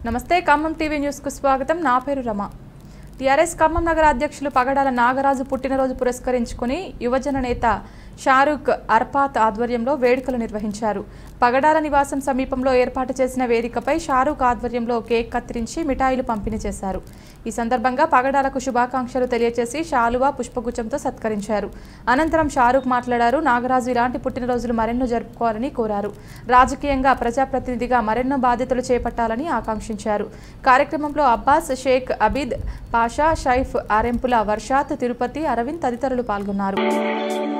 నమస్తే ఖమ్మం టీవీ న్యూస్కు స్వాగతం నా పేరు రమ టీఆర్ఎస్ ఖమ్మం నగర అధ్యక్షులు పగడాల నాగరాజు పుట్టినరోజు పురస్కరించుకుని యువజన నేత షారూక్ అర్పాత్ ఆధ్వర్యంలో వేడుకలు నిర్వహించారు పగడాల నివాసం సమీపంలో ఏర్పాటు చేసిన వేదికపై షారూక్ ఆధ్వర్యంలో కేక్ కత్తిరించి మిఠాయిలు పంపిణీ చేశారు ఈ సందర్భంగా పగడాలకు శుభాకాంక్షలు తెలియజేసి శాలువా పుష్పగుచ్చంతో సత్కరించారు అనంతరం షారూక్ మాట్లాడారు నాగరాజు ఇలాంటి పుట్టినరోజులు మరెన్నో జరుపుకోవాలని కోరారు రాజకీయంగా ప్రజాప్రతినిధిగా మరెన్నో బాధ్యతలు చేపట్టాలని ఆకాంక్షించారు కార్యక్రమంలో అబ్బాస్ షేక్ అబీద్ పాషా షైఫ్ ఆరెంపుల వర్షాత్ తిరుపతి అరవింద్ తదితరులు పాల్గొన్నారు